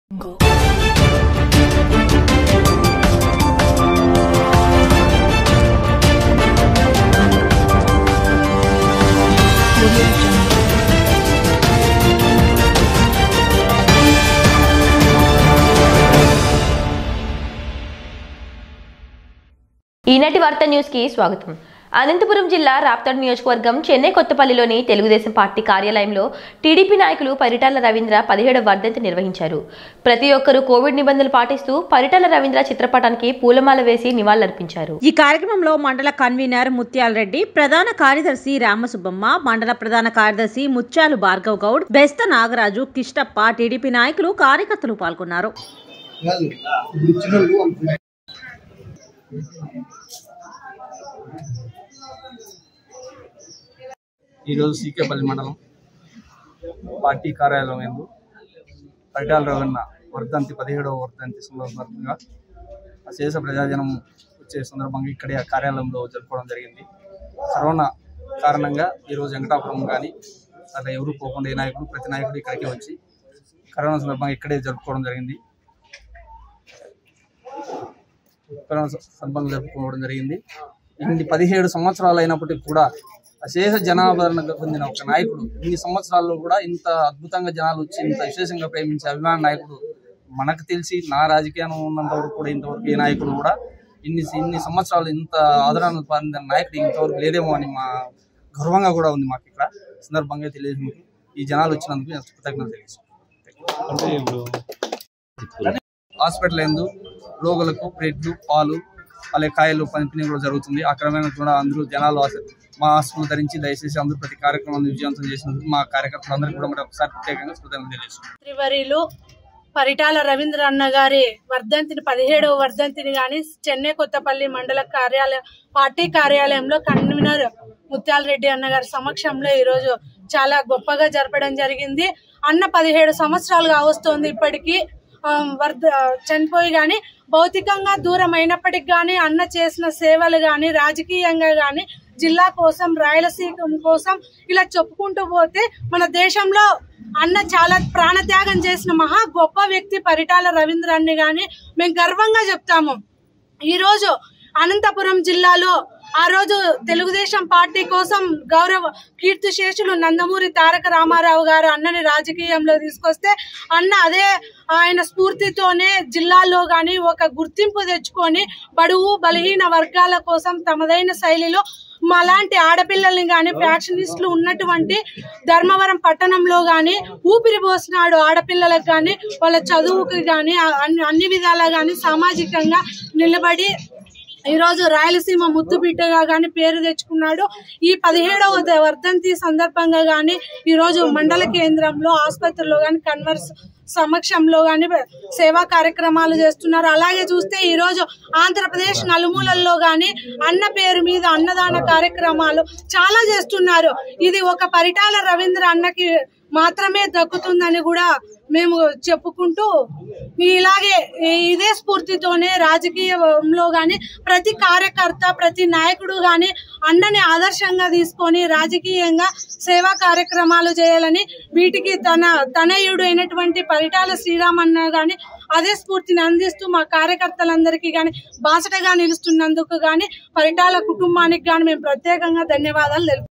ఈనాటి వార్త న్యూస్ కి స్వాగతం అనంతపురం జిల్లా రాప్తాడు నియోజకవర్గం చెన్నై కొత్తపల్లిలోని తెలుగుదేశం పార్టీ కార్యాలయంలో టీడీపీ నాయకులు పరిటాల రవీంద్ర పదిహేడవ వర్ధంతి నిర్వహించారు ప్రతి ఒక్కరూ కోవిడ్ నిబంధనలు పాటిస్తూ పరిటాల రవీంద్ర చిత్రపటానికి పూలమాల వేసి నివాళులర్పించారు ఈ కార్యక్రమంలో మండల కన్వీనర్ ముత్యాల రెడ్డి ప్రధాన కార్యదర్శి రామసుబ్బమ్మ మండల ప్రధాన కార్యదర్శి ముత్యాలు భార్గవ్ గౌడ్ బెస్త నాగరాజు కిష్టప్ప టీడీపీ నాయకులు కార్యకర్తలు పాల్గొన్నారు కాదు ఇప్పుడు ఇచ్చిన వాళ్ళు వాళ్ళు ఈరోజు సీకేపల్లి మండలం పార్టీ కార్యాలయం ఎందు పరిటాల రవణ వర్ధంతి పదిహేడవ వర్ధంతి సందర్భంగా అశేష ప్రజాజనం వచ్చే సందర్భంగా ఇక్కడే ఆ కార్యాలయంలో జరుపుకోవడం జరిగింది కరోనా కారణంగా ఈరోజు వెంకటాపురం కానీ అట్లా ఎవరు పోకుండా ఏ నాయకుడు ప్రతి నాయకుడు ఇక్కడికే వచ్చి కరోనా సందర్భంగా ఇక్కడే జరుపుకోవడం జరిగింది కరోనా సందర్భంగా జరుపుకోవడం జరిగింది ఇన్ని పదిహేడు సంవత్సరాలు అయినప్పటికీ కూడా అశేష జనాభరణ పొందిన ఒక నాయకుడు ఇన్ని సంవత్సరాల్లో కూడా ఇంత అద్భుతంగా జనాలు వచ్చి ఇంత విశేషంగా ప్రేమించే అభిమాన నాయకుడు మనకు తెలిసి నా రాజకీయం ఉన్నంత వరకు కూడా ఇంతవరకు ఏ నాయకుడు కూడా ఇన్ని ఇన్ని సంవత్సరాలు ఇంత ఆదరణ పొందిన నాయకుడు ఇంతవరకు లేదేమో అని మా గర్వంగా కూడా ఉంది మాకు ఇక్కడ సందర్భంగా తెలియజేందుకు ఈ జనాలు వచ్చినందుకు నేను కృతజ్ఞతలు తెలియజేస్తాను హాస్పిటల్ ఎందు రోగులకు బ్రెడ్లు పాలు అలాగే కాయలు పంపిణీ కూడా జరుగుతుంది ఆ క్రమేణా కూడా అందరూ జనాలు ఆస- మా హాస్పిటల్ ధరించి దయచేసి అందరూ ప్రతి కార్యక్రమాన్ని విజయవంతం చేసినందుకు మా కార్యకర్తలందరికీ కూడా మరి ఒకసారి ప్రత్యేకంగా కృతజ్ఞతలు తెలియజేస్తున్నాం మంత్రివర్యులు పరిటాల రవీంద్ర అన్న గారి వర్ధంతిని పదిహేడవ వర్ధంతిని గాని చెన్నై కొత్తపల్లి మండల కార్యాలయం పార్టీ కార్యాలయంలో కన్వీనర్ ముత్యాల రెడ్డి అన్న గారి సమక్షంలో ఈ రోజు చాలా గొప్పగా జరపడం జరిగింది అన్న పదిహేడు సంవత్సరాలు కావస్తోంది ఇప్పటికీ ఆ, వర్ధ చనిపోయి గాని భౌతికంగా దూరం అయినప్పటికి గాని అన్న చేసిన సేవలు గాని రాజకీయంగా గాని జిల్లా కోసం రాయలసీమ కోసం ఇలా చెప్పుకుంటూ పోతే మన దేశంలో అన్న చాలా ప్రాణత్యాగం చేసిన మహా గొప్ప వ్యక్తి పరిటాల రవీంద్ర అన్ని గాని మేము గర్వంగా చెప్తాము ఈ రోజు అనంతపురం జిల్లాలో ఆ రోజు తెలుగుదేశం పార్టీ కోసం గౌరవ కీర్తిశేషులు నందమూరి తారక రామారావు గారు అన్నని రాజకీయంలో తీసుకొస్తే అన్న అదే ఆయన స్ఫూర్తితోనే జిల్లాలో గాని ఒక గుర్తింపు తెచ్చుకొని బడుగు బలహీన వర్గాల కోసం తమదైన శైలిలో మాలాంటి ఆడపిల్లల్ని గాని ఫ్యాక్షనిస్టులు ఉన్నటువంటి ధర్మవరం పట్టణంలో గాని ఊపిరి పోసినాడు ఆడపిల్లలకు గాని వాళ్ళ చదువుకి గాని అన్ని అన్ని విధాలా గాని సామాజికంగా నిలబడి ఈ రోజు రాయలసీమ ముద్దు బిడ్డగా గాని పేరు తెచ్చుకున్నాడు ఈ పదిహేడవ ద- వర్ధంతి సందర్భంగా గాని ఈ రోజు మండల కేంద్రంలో ఆసుపత్రిలో గాని కన్వర్స్ సమక్షంలో గాని సేవా కార్యక్రమాలు చేస్తున్నారు అలాగే చూస్తే ఈ రోజు ఆంధ్రప్రదేశ్ నలుమూలల్లో గాని అన్న పేరు మీద అన్నదాన కార్యక్రమాలు చాలా చేస్తున్నారు ఇది ఒక పరిటాల రవీంద్ర అన్నకి మాత్రమే దక్కుతుందని కూడా మేము చెప్పుకుంటూ ఇలాగే ఇదే స్ఫూర్తితోనే రాజకీయంలో గాని ప్రతి కార్యకర్త ప్రతి నాయకుడు గాని అన్నని ఆదర్శంగా తీసుకొని రాజకీయంగా సేవా కార్యక్రమాలు చేయాలని వీటికి తన తనయుడు అయినటువంటి పరిటాల శ్రీరామన్న గాని అదే స్ఫూర్తిని అందిస్తూ మా కార్యకర్తలందరికీ గాని బాసటగా నిలుస్తున్నందుకు గాని పరిటాల కుటుంబానికి గాని మేము ప్రత్యేకంగా ధన్యవాదాలు తెలుపు